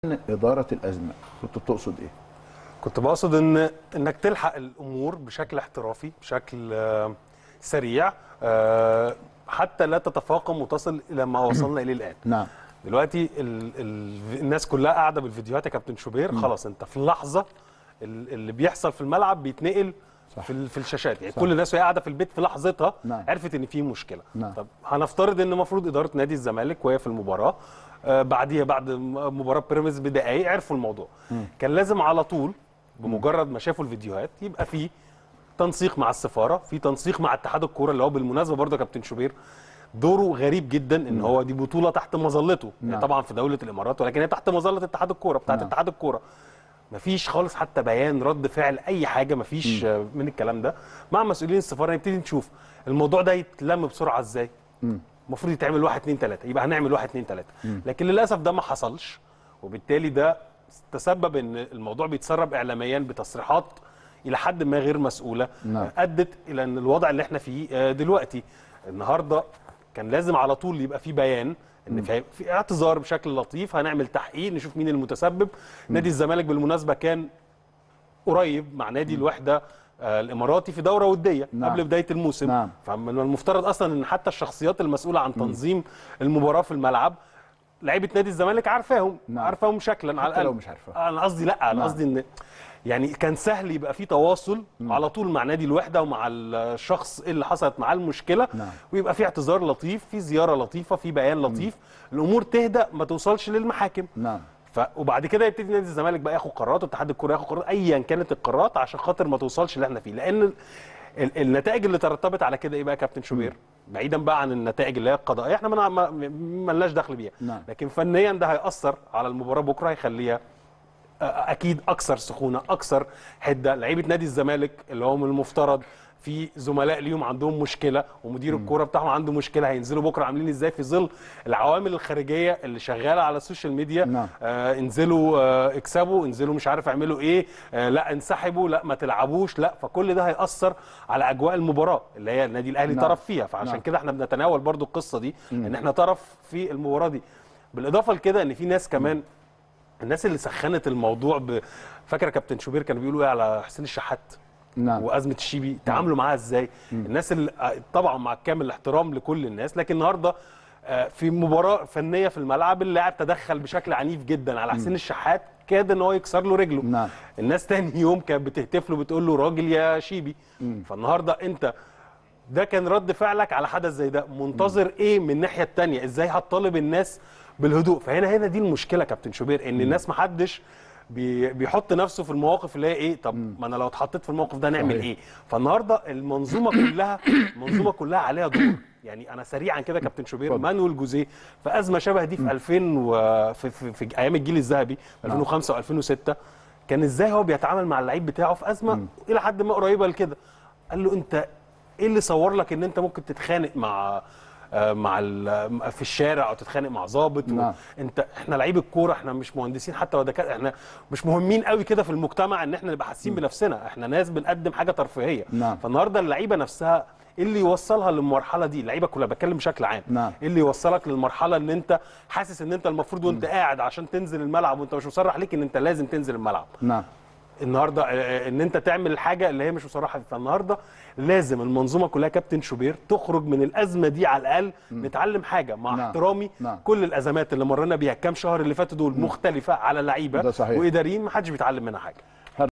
اداره الازمه كنت بتقصد ايه؟ كنت بقصد ان انك تلحق الامور بشكل احترافي بشكل آه، سريع آه، حتى لا تتفاقم وتصل الى ما وصلنا اليه الان نعم دلوقتي ال ال الناس كلها قاعده بالفيديوهات يا كابتن شوبير خلاص انت في لحظه ال- اللي بيحصل في الملعب بيتنقل صح. في, ال- في الشاشات يعني صح. كل الناس وهي قاعده في البيت في لحظتها نعم. عرفت ان في مشكله نعم. طب هنفترض ان المفروض اداره نادي الزمالك وهي في المباراه آه بعديها بعد م- مباراه بيراميدز بدقائق عرفوا الموضوع كان لازم على طول بمجرد ما شافوا الفيديوهات يبقى في تنسيق مع السفاره في تنسيق مع اتحاد الكوره اللي هو بالمناسبه برضه يا كابتن شوبير دوره غريب جدا ان هو دي بطوله تحت مظلته نعم. يعني طبعا في دوله الامارات ولكن هي تحت مظله اتحاد الكوره بتاعت نعم. اتحاد الكوره مفيش خالص حتى بيان رد فعل اي حاجه مفيش آه، من الكلام ده مع مسؤولين السفاره نبتدي نشوف الموضوع ده يتلم بسرعه ازاي المفروض يتعمل واحد اتنين تلاته يبقى هنعمل واحد اتنين تلاته لكن للاسف ده ما حصلش وبالتالي ده تسبب ان الموضوع بيتسرب اعلاميا بتصريحات الى حد ما غير مسؤوله نعم. ادت الى ان الوضع اللي احنا فيه آه، دلوقتي النهارده كان لازم على طول يبقى في بيان ان في, في اعتذار بشكل لطيف هنعمل تحقيق نشوف مين المتسبب نادي الزمالك بالمناسبه كان قريب مع نادي الوحده آه، الاماراتي في دوره وديه نعم. قبل بدايه الموسم نعم. فمن المفترض اصلا ان حتى الشخصيات المسؤوله عن تنظيم المباراه في الملعب لعيبه نادي الزمالك عارفاهم نعم. عارفاهم شكلا على حتى لو الأقل. مش عارفاهم. انا قصدي لا انا نعم. قصدي ان يعني كان سهل يبقى في تواصل على طول مع نادي الوحده ومع الشخص اللي حصلت معاه المشكله نعم. ويبقى في اعتذار لطيف في زياره لطيفه في بيان لطيف الامور تهدى ما توصلش للمحاكم نعم ف وبعد كده يبتدي نادي الزمالك بقى ياخد قرارات واتحاد الكوره ياخد قرارات ايا كانت القرارات عشان خاطر ما توصلش اللي احنا فيه لان ال- ال- النتائج اللي ترتبت على كده ايه بقى يا كابتن شوبير بعيدا بقى عن النتائج اللي هي القضائيه احنا ما ما- ما لناش دخل بيها نعم. لكن فنيا ده هياثر على المباراه بكره هيخليها اكيد اكثر سخونه اكثر حده لعيبه نادي الزمالك اللي هم المفترض في زملاء ليهم عندهم مشكله ومدير الكوره بتاعهم عنده مشكله هينزلوا بكره عاملين ازاي في ظل العوامل الخارجيه اللي شغاله على السوشيال ميديا نعم. آه انزلوا آه اكسبوا انزلوا مش عارف اعملوا ايه آه لا انسحبوا لا ما تلعبوش لا فكل ده هياثر على اجواء المباراه اللي هي النادي الاهلي نعم. طرف فيها فعشان نعم. كده احنا بنتناول برضو القصه دي ان احنا طرف في المباراه دي بالاضافه لكده ان في ناس كمان الناس اللي سخنت الموضوع ب... فاكر يا كابتن شوبير كانوا بيقولوا ايه على حسين الشحات نعم وازمه الشيبي تعاملوا معاها ازاي الناس اللي طبعا مع كامل الاحترام لكل الناس لكن النهارده آه، في مباراه فنيه في الملعب اللاعب تدخل بشكل عنيف جدا على حسين الشحات كاد ان هو يكسر له رجله نعم. الناس تاني يوم كانت بتهتف له بتقول له راجل يا شيبي فالنهارده انت ده كان رد فعلك على حدث زي ده منتظر ايه من الناحيه الثانيه ازاي هتطالب الناس بالهدوء فهنا هنا دي المشكله يا كابتن شوبير ان الناس ما حدش بي- بيحط نفسه في المواقف اللي هي ايه طب ما انا لو اتحطيت في الموقف ده نعمل صحيح. ايه فالنهارده المنظومه كلها المنظومه كلها عليها دور يعني انا سريعا كده يا كابتن شوبير اتفضل. مانويل جوزيه في ازمه شبه دي في 2000 و في, في, في ايام الجيل الذهبي 2005 و2006 كان ازاي هو بيتعامل مع اللعيب بتاعه في ازمه الى حد ما قريبه لكده قال له انت ايه اللي صور لك ان انت ممكن تتخانق مع آه، مع ال- في الشارع او تتخانق مع ظابط و- نعم. انت احنا لعيب الكوره احنا مش مهندسين حتى ولا دكاتره احنا مش مهمين قوي كده في المجتمع ان احنا نبقى حاسين بنفسنا احنا ناس بنقدم حاجه ترفيهيه نعم. فالنهارده اللعيبه نفسها ايه اللي يوصلها للمرحله دي اللعيبه كلها بتكلم بشكل عام نعم. ايه اللي يوصلك للمرحله ان انت حاسس ان انت المفروض وانت قاعد عشان تنزل الملعب وانت مش مصرح ليك ان انت لازم تنزل الملعب نعم النهارده آه، ان انت تعمل الحاجه اللي هي مش مصرحه فيها. فالنهارده لازم المنظومه كلها كابتن شوبير تخرج من الازمه دي على الاقل نتعلم حاجه مع نعم. احترامي نعم. كل الازمات اللي مرينا بيها الكام شهر اللي فاتوا دول مختلفه على لعيبه ده صحيح. واداريين ما حدش بيتعلم منها حاجه